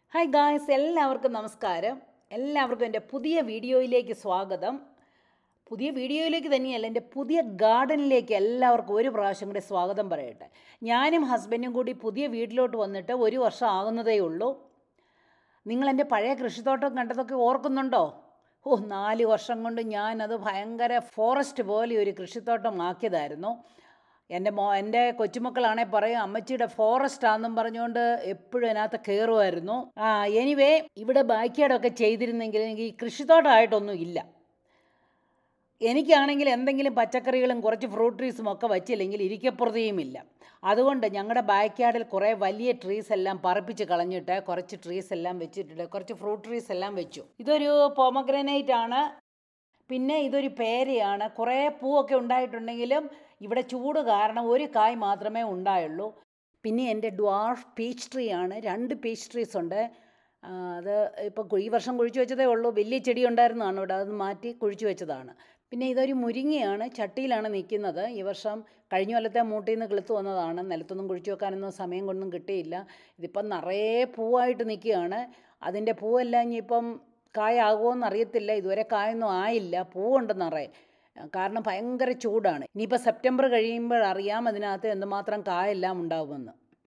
hi guys എല്ലാവർക്കും നമസ്കാരം എല്ലാവർക്കും എൻ്റെ പുതിയ വീഡിയോയിലേക്ക് സ്വാഗതം പുതിയ വീഡിയോയിലേക്ക് തന്നെയല്ല എൻ്റെ പുതിയ ഗാർഡനിലേക്ക് എല്ലാവർക്കും ഒരു പ്രാവശ്യം കൂടി സ്വാഗതം പറയട്ടെ ഞാനും ഹസ്ബൻഡും കൂടി പുതിയ വീട്ടിലോട്ട് വന്നിട്ട് ഒരു വർഷം ആകുന്നതേ ഉള്ളൂ നിങ്ങൾ എൻ്റെ പഴയ കൃഷിത്തോട്ടം കണ്ടതൊക്കെ ഓർക്കുന്നുണ്ടോ ഓ നാല് വർഷം കൊണ്ട് ഞാനത് ഭയങ്കര ഫോറസ്റ്റ് പോലെ ഒരു കൃഷിത്തോട്ടം ആക്കിയതായിരുന്നു എൻ്റെ മോ എൻ്റെ കൊച്ചുമക്കളാണെ പറയും അമ്മച്ചിയുടെ ഫോറസ്റ്റ് ആണെന്നും പറഞ്ഞുകൊണ്ട് എപ്പോഴും അതിനകത്ത് കയറുമായിരുന്നു ആ എനിവേ ഇവിടെ ബാക്കിയാടൊക്കെ ചെയ്തിരുന്നെങ്കിൽ എനിക്ക് ഈ കൃഷിത്തോട്ടമായിട്ടൊന്നും ഇല്ല എനിക്കാണെങ്കിൽ എന്തെങ്കിലും പച്ചക്കറികളും കുറച്ച് ഫ്രൂട്ട് ട്രീസും ഒക്കെ വച്ചില്ലെങ്കിൽ ഇരിക്കപ്പുറതയുമില്ല അതുകൊണ്ട് ഞങ്ങളുടെ ബാക്ക് യാർഡിൽ കുറേ വലിയ ട്രീസ് എല്ലാം പറപ്പിച്ച് കളഞ്ഞിട്ട് കുറച്ച് ട്രീസ് എല്ലാം വെച്ചിട്ടുണ്ട് കുറച്ച് ഫ്രൂട്ട് ട്രീസ് എല്ലാം വെച്ചു ഇതൊരു പോമഗ്രനൈറ്റ് ആണ് പിന്നെ ഇതൊരു പേരയാണ് കുറേ പൂവൊക്കെ ഉണ്ടായിട്ടുണ്ടെങ്കിലും ഇവിടെ ചൂട് കാരണം ഒരു കായ് മാത്രമേ ഉണ്ടായുള്ളൂ പിന്നെ എൻ്റെ ഡ്വാർഫ് പീച്ച് ട്രീ ആണ് രണ്ട് പീച്ച് ട്രീസ് ഉണ്ട് ആ, അത് ഇപ്പോൾ ഈ വർഷം കുഴിച്ചു വെച്ചതേ ഉള്ളൂ വലിയ ചെടി ഉണ്ടായിരുന്നതാണ് ഇവിടെ അത് മാറ്റി കുഴിച്ചു വെച്ചതാണ് പിന്നെ ഇതൊരു മുരിങ്ങയാണ് ചട്ടിയിലാണ് നിൽക്കുന്നത് ഈ വർഷം കഴിഞ്ഞ കൊല്ലത്തെ മൂട്ടിൽ നിന്ന് കിളുത്ത് വന്നതാണ് നിലത്തൊന്നും കുഴിച്ചു വെക്കാനൊന്നും സമയം കൊണ്ടൊന്നും കിട്ടിയില്ല ഇതിപ്പം നിറയെ പൂവായിട്ട് നിൽക്കുകയാണ് അതിൻ്റെ പൂവെല്ലാം ഇനിയിപ്പം കായാകുമോയെന്ന് അറിയത്തില്ല ഇതുവരെ കായൊന്നും ആയില്ല പൂവുണ്ട് നിറയെ കാരണം ഭയങ്കര ചൂടാണ് ഇനിയിപ്പോൾ സെപ്റ്റംബർ കഴിയുമ്പോൾ അറിയാം അതിനകത്ത് എന്തുമാത്രം കായെല്ലാം ഉണ്ടാവുമെന്ന്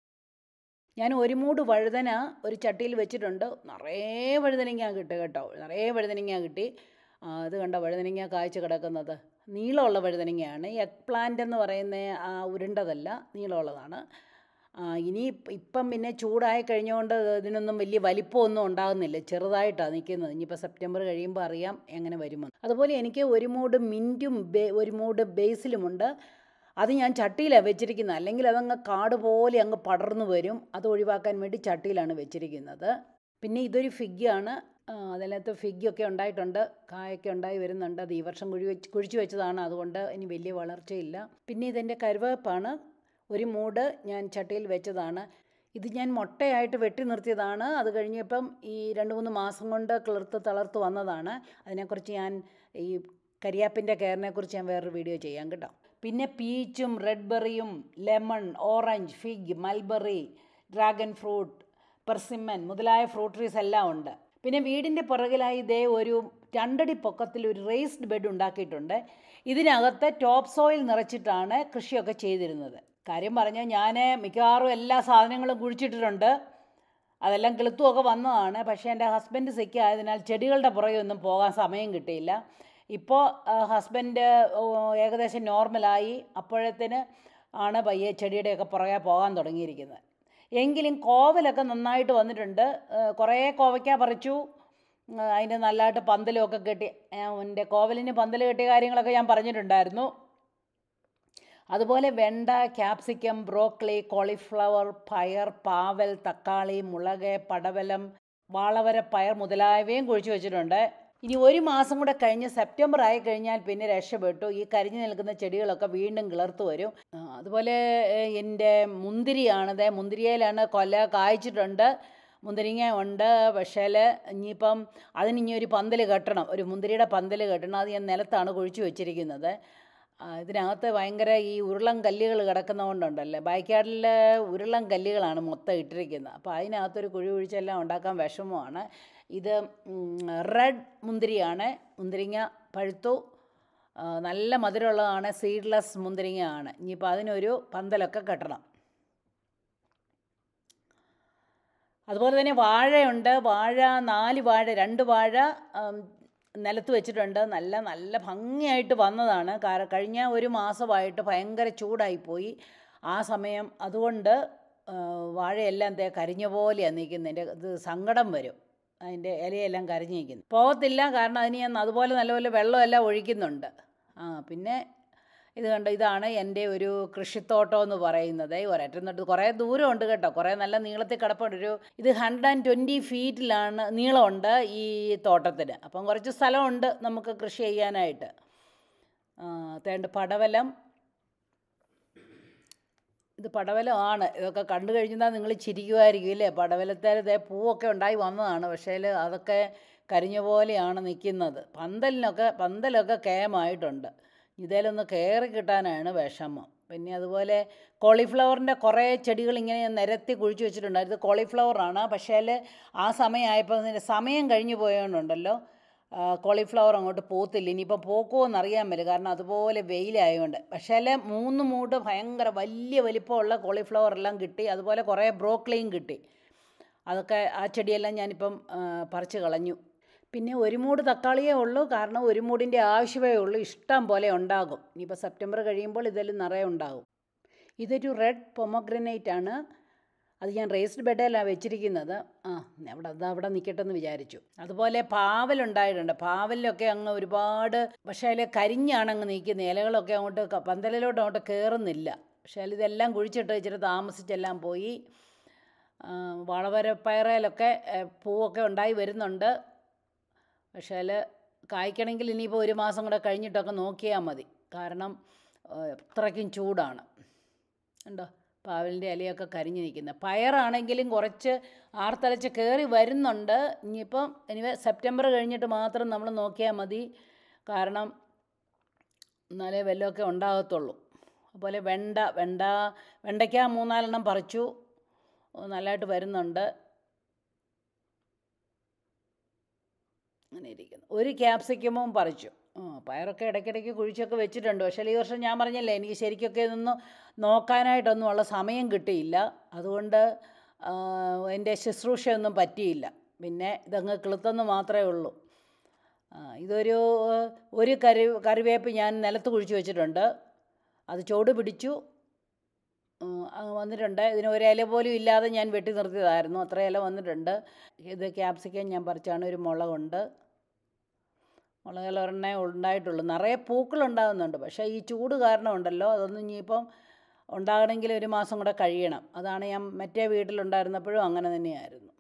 ഞാൻ ഒരു മൂട് വഴുതന ഒരു ചട്ടിയിൽ വെച്ചിട്ടുണ്ട് നിറയെ വഴുതനങ്ങ കിട്ടി കേട്ടോ നിറയെ വഴുതനങ്ങ കിട്ടി ആ, അത് കണ്ട വഴുതനങ്ങ കായ്ച്ച് കിടക്കുന്നത് നീളമുള്ള വഴുതനങ്ങയാണ് എഗ് പ്ലാന്റ് എന്ന് പറയുന്ന ആ ഉരുണ്ടതല്ല നീളമുള്ളതാണ് ആ, ഇനി ഇപ്പ- ഇപ്പം പിന്നെ ചൂടായി കഴിഞ്ഞുകൊണ്ട് ഇതിനൊന്നും വലിയ വലിപ്പമൊന്നും ഉണ്ടാകുന്നില്ല ചെറുതായിട്ടാണ് നിൽക്കുന്നത് ഇനിയിപ്പോൾ സെപ്റ്റംബർ കഴിയുമ്പോൾ അറിയാം എങ്ങനെ വരുമെന്ന് അതുപോലെ എനിക്ക് ഒരു മൂട് മിൻറ്റും ബേ ഒരു മൂട് ബേസിലുമുണ്ട് അത് ഞാൻ ചട്ടിയിലാണ് വെച്ചിരിക്കുന്നത് അല്ലെങ്കിൽ അതങ്ങ് കാട് പോലെ അങ്ങ് പടർന്നു വരും അത് ഒഴിവാക്കാൻ വേണ്ടി ചട്ടിയിലാണ് വെച്ചിരിക്കുന്നത് പിന്നെ ഇതൊരു ഫിഗാണ് അതിനകത്ത് ഫിഗൊക്കെ ഉണ്ടായിട്ടുണ്ട് കായൊക്കെ ഉണ്ടായി വരുന്നുണ്ട് അത് ഈ വർഷം കുഴി വെച്ച് കുഴിച്ചു വെച്ചതാണ് അതുകൊണ്ട് ഇനി വലിയ വളർച്ചയില്ല പിന്നെ ഇതെൻ്റെ കരുവേപ്പാണ് ഒരു മൂട് ഞാൻ ചട്ടിയിൽ വെച്ചതാണ് ഇത് ഞാൻ മുട്ടയായിട്ട് വെട്ടി നിർത്തിയതാണ് അത് കഴിഞ്ഞപ്പം ഈ രണ്ട് മൂന്ന് മാസം കൊണ്ട് കിളിർത്ത് തളർത്ത് വന്നതാണ് അതിനെക്കുറിച്ച് ഞാൻ ഈ കരിയാപ്പിൻ്റെ കെയറിനെക്കുറിച്ച് ഞാൻ വേറൊരു വീഡിയോ ചെയ്യാം കേട്ടോ പിന്നെ പീച്ചും റെഡ് ബെറിയും lemon orange fig mulberry dragon fruit persimmon മുതലായ ഫ്രൂട്ട് ട്രീസ് എല്ലാം ഉണ്ട് പിന്നെ വീടിൻ്റെ പുറകിലായി ഇതേ ഒരു രണ്ടടി പൊക്കത്തിൽ ഒരു റേസ്ഡ് ബെഡ് ഉണ്ടാക്കിയിട്ടുണ്ട് ഇതിനകത്ത് ടോപ്പ് സോയിൽ നിറച്ചിട്ടാണ് കൃഷിയൊക്കെ ചെയ്തിരുന്നത് കാര്യം പറഞ്ഞാൽ ഞാൻ മിക്കവാറും എല്ലാ സാധനങ്ങളും കുഴിച്ചിട്ടിട്ടുണ്ട് അതെല്ലാം കിളുത്തുമൊക്കെ വന്നതാണ് പക്ഷേ എൻ്റെ ഹസ്ബൻഡ് സിക്ക് ആയതിനാൽ ചെടികളുടെ പുറകെ ഒന്നും പോകാൻ സമയം കിട്ടിയില്ല ഇപ്പോൾ ഹസ്ബൻഡ് ഏകദേശം നോർമലായി അപ്പോഴത്തേന് ആണ് പയ്യെ ചെടിയുടെയൊക്കെ പുറകെ പോകാൻ തുടങ്ങിയിരിക്കുന്നത് എങ്കിലും കോവലൊക്കെ നന്നായിട്ട് വന്നിട്ടുണ്ട് ഏഹ് കുറേ കോവയ്ക്ക പറിച്ചു ഏഹ് അതിന് നല്ലതായിട്ട് പന്തലുമൊക്കെ കെട്ടി ഏഹ് എൻ്റെ കോവലിന് പന്തൽ കെട്ടിയ കാര്യങ്ങളൊക്കെ ഞാൻ പറഞ്ഞിട്ടുണ്ടായിരുന്നു അതുപോലെ വെണ്ട ക്യാപ്സിക്കം ബ്രോക്കളി കോളിഫ്ലവർ പയർ പാവൽ തക്കാളി മുളക് പടവലം വാളവര പയർ മുതലായവയും കുഴിച്ചു വെച്ചിട്ടുണ്ട് ഇനി ഒരു മാസം കൂടെ കഴിഞ്ഞ് സെപ്റ്റംബർ ആയി കഴിഞ്ഞാൽ പിന്നെ രക്ഷപ്പെട്ടു ഈ കരിഞ്ഞു നിൽക്കുന്ന ചെടികളൊക്കെ വീണ്ടും കിളർത്ത് വരും ആ, അതുപോലെ ഏഹ്, എൻ്റെ മുന്തിരിയാണത് മുന്തിരിയിലാണ് കൊല കായ്ച്ചിട്ടുണ്ട് മുന്തിരിങ്ങ ഉണ്ട് പക്ഷേ ഇനിയിപ്പം അതിന് ഇനി ഒരു പന്തൽ കെട്ടണം ഒരു മുന്തിരിയുടെ പന്തൽ കെട്ടണം അത് ഞാൻ നിലത്താണ് കുഴിച്ചു വെച്ചിരിക്കുന്നത് ആ, ഇതിനകത്ത് ഭയങ്കര ഈ ഉരുളൻ കല്ലുകൾ കിടക്കുന്നതുകൊണ്ടുണ്ടല്ലേ ബാക്ക്യാർഡിൽ ഉരുളൻ കല്ലുകളാണ് മൊത്തം ഇട്ടിരിക്കുന്നത് അപ്പോൾ അതിനകത്തൊരു കുഴി കുഴിച്ചെല്ലാം ഉണ്ടാക്കാൻ വിഷമമാണ് ഇത് റെഡ് മുന്തിരിയാണ് മുന്തിരിങ്ങ പഴുത്തു ആ, നല്ല മധുരമുള്ളതാണ് സീഡ്ലെസ് മുന്തിരിങ്ങ ആണ് ഇനിയിപ്പോൾ അതിനൊരു പന്തലൊക്കെ കെട്ടണം അതുപോലെ തന്നെ വാഴയുണ്ട് വാഴ നാല് വാഴ രണ്ട് വാഴ ഉം, നിലത്ത് വെച്ചിട്ടുണ്ട് നല്ല നല്ല ഭംഗിയായിട്ട് വന്നതാണ് കാരണം കഴിഞ്ഞ ഒരു മാസമായിട്ട് ഭയങ്കര ചൂടായിപ്പോയി ആ സമയം അതുകൊണ്ട് ആ, വാഴയെല്ലാം തേ കരിഞ്ഞ പോലെയാണ് നിൽക്കുന്നതിൻ്റെ ഇത് സങ്കടം വരും അതിൻ്റെ ഇലയെല്ലാം കരിഞ്ഞ് നിൽക്കുന്നു പോകത്തില്ല കാരണം അതിന് ഞാൻ അതുപോലെ നല്ലപോലെ വെള്ളമെല്ലാം ഒഴിക്കുന്നുണ്ട് ആ പിന്നെ ഇത് കണ്ടോ ഇതാണ് എൻ്റെ ഒരു കൃഷിത്തോട്ടം എന്ന് പറയുന്നത് ഒരറ്റം തൊട്ട് കുറേ ദൂരമുണ്ട് കേട്ടോ കുറേ നല്ല നീളത്തിൽ കിടപ്പുണ്ട് ഒരു ഇത് ഹൺഡ്രഡ് ആൻഡ് ട്വൻറ്റി ഫീറ്റിലാണ് നീളമുണ്ട് ഈ തോട്ടത്തിന് അപ്പം കുറച്ച് സ്ഥലമുണ്ട് നമുക്ക് കൃഷി ചെയ്യാനായിട്ട് ആ, തേണ്ട പടവലം ഇത് പടവലമാണ് ഇതൊക്കെ കണ്ടു കഴിഞ്ഞാൽ നിങ്ങൾ ചിരിക്കുമായിരിക്കും ഇല്ലേ പടവലത്തേലത്തെ പൂവൊക്കെ ഉണ്ടായി വന്നതാണ് പക്ഷേ അതൊക്കെ കരിഞ്ഞ പോലെയാണ് നിൽക്കുന്നത് പന്തലിനൊക്കെ പന്തലൊക്കെ കേമായിട്ടുണ്ട് ഇതിലൊന്ന് കയറി കിട്ടാനാണ് വിഷമം പിന്നെ അതുപോലെ കോളിഫ്ലവറിൻ്റെ കുറേ ചെടികൾ ഇങ്ങനെ നിരത്തി കുഴിച്ച് വെച്ചിട്ടുണ്ട് ഇത് കോളിഫ്ലവറാണ് പക്ഷേ ആ സമയമായപ്പോൾ അതിൻ്റെ സമയം കഴിഞ്ഞു പോയതുകൊണ്ടുണ്ടല്ലോ കോളിഫ്ലവർ അങ്ങോട്ട് പോത്തില്ല ഇനിയിപ്പോൾ പോക്കുമോ എന്നറിയാൻ പറ്റില്ല കാരണം അതുപോലെ വെയിലായതുകൊണ്ട് പക്ഷേ മൂന്ന് മൂട് ഭയങ്കര വലിയ വലിപ്പമുള്ള കോളിഫ്ലവർ എല്ലാം കിട്ടി അതുപോലെ കുറേ ബ്രോക്ലിയും കിട്ടി അതൊക്കെ ആ ചെടിയെല്ലാം ഞാനിപ്പം ആ, പറിച്ച് കളഞ്ഞു പിന്നെ ഒരു മൂട് തക്കാളിയേ ഉള്ളൂ കാരണം ഒരു മൂടിൻ്റെ ആവശ്യമേ ഉള്ളൂ ഇഷ്ടം പോലെ ഉണ്ടാകും ഇനിയിപ്പോൾ സെപ്റ്റംബർ കഴിയുമ്പോൾ ഇതിൽ നിറയെ ഉണ്ടാകും ഇതൊരു റെഡ് പൊമഗ്രനേറ്റ് ആണ് അത് ഞാൻ റേസ്ഡ് ബെഡിലാണ് വെച്ചിരിക്കുന്നത് ആ അവിടെ അത് അവിടെ നിൽക്കട്ടെ എന്ന് വിചാരിച്ചു അതുപോലെ പാവലുണ്ടായിട്ടുണ്ട് പാവലിലൊക്കെ അങ്ങ് ഒരുപാട് പക്ഷേ അതിൽ കരിഞ്ഞാണ് അങ്ങ് നിൽക്കുന്നത് ഇലകളൊക്കെ അങ്ങോട്ട് ക- പന്തലിലോട്ട് അങ്ങോട്ട് കയറുന്നില്ല പക്ഷേ അതിൽ ഇതെല്ലാം കുഴിച്ചിട്ട് ഇച്ചിരി താമസിച്ചെല്ലാം പോയി ആ, വളവരപ്പയറയിലൊക്കെ ഏ, പൂവൊക്കെ ഉണ്ടായി വരുന്നുണ്ട് പക്ഷേ അതിൽ കായ്ക്കണമെങ്കിൽ ഇനിയിപ്പോൾ ഒരു മാസം കൂടെ കഴിഞ്ഞിട്ടൊക്കെ നോക്കിയാൽ മതി കാരണം ആ, അത്രയ്ക്കും ചൂടാണ് ഉണ്ടോ പാവലിൻ്റെ ഇലയൊക്കെ കരിഞ്ഞു നിൽക്കുന്നത് പയറാണെങ്കിലും കുറച്ച് ആർത്തലച്ച് കയറി വരുന്നുണ്ട് ഇനിയിപ്പം ഇനി സെപ്റ്റംബർ കഴിഞ്ഞിട്ട് മാത്രം നമ്മൾ നോക്കിയാൽ മതി കാരണം എന്നാലേ വല്ലതൊക്കെ ഉണ്ടാകത്തുള്ളൂ അതുപോലെ വെണ്ട വെണ്ട വെണ്ടയ്ക്ക മൂന്നാലെണ്ണം പറിച്ചു നല്ലതായിട്ട് വരുന്നുണ്ട് അങ്ങനെ ഇരിക്കുന്നു ഒരു ക്യാപ്സിക്കമും പറിച്ചു ആ പയറൊക്കെ ഇടയ്ക്കിടയ്ക്ക് കുഴിച്ചൊക്കെ വെച്ചിട്ടുണ്ട് പക്ഷേ ഈ വർഷം ഞാൻ പറഞ്ഞല്ലേ എനിക്ക് ശരിക്കൊക്കെ ഇതൊന്നും നോക്കാനായിട്ടൊന്നും ഉള്ള സമയം കിട്ടിയില്ല അതുകൊണ്ട് ആ, എൻ്റെ ശുശ്രൂഷയൊന്നും പറ്റിയില്ല പിന്നെ ഇതങ്ങ് കിളുത്തെന്ന് മാത്രമേ ഉള്ളൂ ആ, ഇതൊരു ഒരു കറി കറിവേപ്പ് ഞാൻ നിലത്ത് കുഴിച്ച് വെച്ചിട്ടുണ്ട് അത് ചുവട് പിടിച്ചു ഉം, അങ്ങ് വന്നിട്ടുണ്ട് ഇതിന് ഒരു ഇല പോലും ഇല്ലാതെ ഞാൻ വെട്ടി നിർത്തിയതായിരുന്നു അത്ര ഇല വന്നിട്ടുണ്ട് ഇത് ക്യാപ്സിക്കം ഞാൻ പറിച്ചാണ് ഒരു മുളകുണ്ട് മുളകിൽ ഒരെണ്ണേ ഉണ്ടായിട്ടുള്ളൂ നിറയെ പൂക്കളുണ്ടാകുന്നുണ്ട് പക്ഷേ ഈ ചൂട് കാരണം ഉണ്ടല്ലോ അതൊന്നും ഇനിയിപ്പം ഉണ്ടാകണമെങ്കിൽ ഒരു മാസം കൂടെ കഴിയണം അതാണ് ഞാൻ മറ്റേ വീട്ടിലുണ്ടായിരുന്നപ്പോഴും അങ്ങനെ തന്നെയായിരുന്നു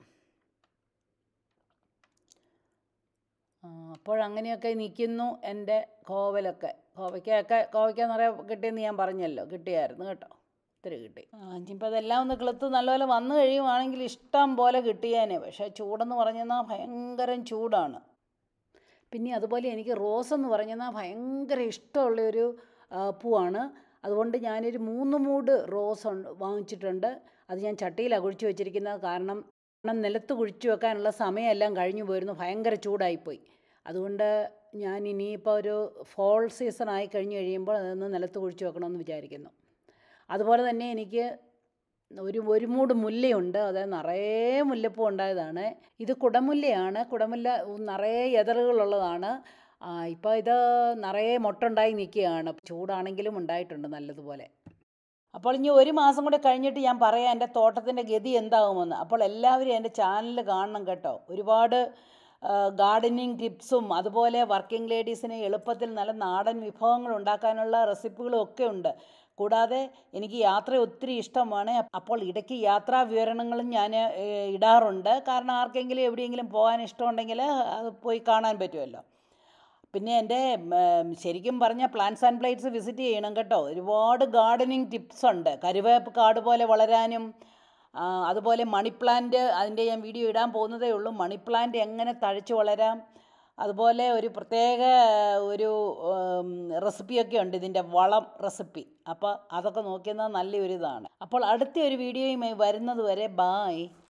ആ, അപ്പോഴങ്ങനെയൊക്കെ നിൽക്കുന്നു എൻ്റെ കോവലൊക്കെ കോവയ്ക്കൊക്കെ കോവയ്ക്ക നിറയെ കിട്ടിയെന്ന് ഞാൻ പറഞ്ഞല്ലോ കിട്ടിയായിരുന്നു കേട്ടോ ഇത്തിരി കിട്ടി ആ ഇനിയിപ്പോൾ അതെല്ലാം ഒന്ന് കിളുത്ത് നല്ലപോലെ വന്നു കഴിയുവാണെങ്കിൽ ഇഷ്ടം പോലെ കിട്ടിയേനെ പക്ഷേ ചൂടെന്ന് പറഞ്ഞെന്നാൽ ഭയങ്കരം ചൂടാണ് പിന്നെ അതുപോലെ എനിക്ക് റോസ് എന്ന് പറഞ്ഞെന്നാൽ ഭയങ്കര ഇഷ്ടമുള്ളൊരു ആ, പൂവാണ് അതുകൊണ്ട് ഞാനൊരു മൂന്ന് മൂട് റോസ് ഉണ്ട് വാങ്ങിച്ചിട്ടുണ്ട് അത് ഞാൻ ചട്ടിയിലാണ് കുഴിച്ച് വെച്ചിരിക്കുന്നത് കാരണം കാരണം നിലത്ത് കുഴിച്ച് വെക്കാനുള്ള സമയമെല്ലാം കഴിഞ്ഞു പോയിരുന്നു ഭയങ്കര ചൂടായിപ്പോയി അതുകൊണ്ട് ഞാൻ ഇനിയിപ്പോൾ ഒരു ഫോൾ സീസൺ ആയി കഴിഞ്ഞ് കഴിയുമ്പോൾ അതൊന്ന് നിലത്ത് കുഴിച്ച് വെക്കണമെന്ന് വിചാരിക്കുന്നു അതുപോലെ തന്നെ എനിക്ക് ഒരു ഒരു മൂട് മുല്ലയുണ്ട് അത് നിറയെ മുല്ലപ്പൂ ഉണ്ടായതാണ് ഇത് കുടമുല്ലയാണ് കുടമുല്ല നിറയെ എതറുകളുള്ളതാണ് ഇപ്പോൾ ഇത് നിറയെ മൊട്ടുണ്ടായി നിൽക്കുകയാണ് ചൂടാണെങ്കിലും ഉണ്ടായിട്ടുണ്ട് നല്ലതുപോലെ അപ്പോൾ ഇനി ഒരു മാസം കൂടെ കഴിഞ്ഞിട്ട് ഞാൻ പറയാം എൻ്റെ തോട്ടത്തിൻ്റെ ഗതി എന്താകുമെന്ന് അപ്പോൾ എല്ലാവരും എൻ്റെ ചാനൽ കാണണം കേട്ടോ ഒരുപാട് ഗാർഡനിങ് ടിപ്സും അതുപോലെ വർക്കിംഗ് ലേഡീസിന് എളുപ്പത്തിൽ നല്ല നാടൻ വിഭവങ്ങൾ ഉണ്ടാക്കാനുള്ള റെസിപ്പികളും ഒക്കെ ഉണ്ട് കൂടാതെ എനിക്ക് യാത്ര ഒത്തിരി ഇഷ്ടമാണ് അപ്പോൾ ഇടയ്ക്ക് യാത്രാ വിവരണങ്ങളും ഞാൻ ഏഹ്, ഇടാറുണ്ട് കാരണം ആർക്കെങ്കിലും എവിടെയെങ്കിലും പോകാൻ ഇഷ്ടമുണ്ടെങ്കിൽ അത് പോയി കാണാൻ പറ്റുമല്ലോ പിന്നെ എൻ്റെ ഉം, ശരിക്കും പറഞ്ഞ പ്ലാന്റ്സ് ആൻഡ് പ്ലേറ്റ്സ് വിസിറ്റ് ചെയ്യണം കേട്ടോ ഒരുപാട് ഗാർഡനിങ് ടിപ്സ് ഉണ്ട് കരുവേപ്പ് കാട് പോലെ വളരാനും ആ, അതുപോലെ മണി പ്ലാന്റ് അതിൻ്റെ ഞാൻ വീഡിയോ ഇടാൻ പോകുന്നതേ ഉള്ളൂ മണി പ്ലാന്റ് എങ്ങനെ തഴച്ച് വളരാം അതുപോലെ ഒരു പ്രത്യേക ഒരു ഉം, റെസിപ്പിയൊക്കെ ഉണ്ട് ഇതിൻ്റെ വളം റെസിപ്പി അപ്പോൾ അതൊക്കെ നോക്കിയെന്നാൽ നല്ലൊരു ഇതാണ് അപ്പോൾ അടുത്ത ഒരു വീഡിയോയുമായി വരുന്നത് വരെ ബായ്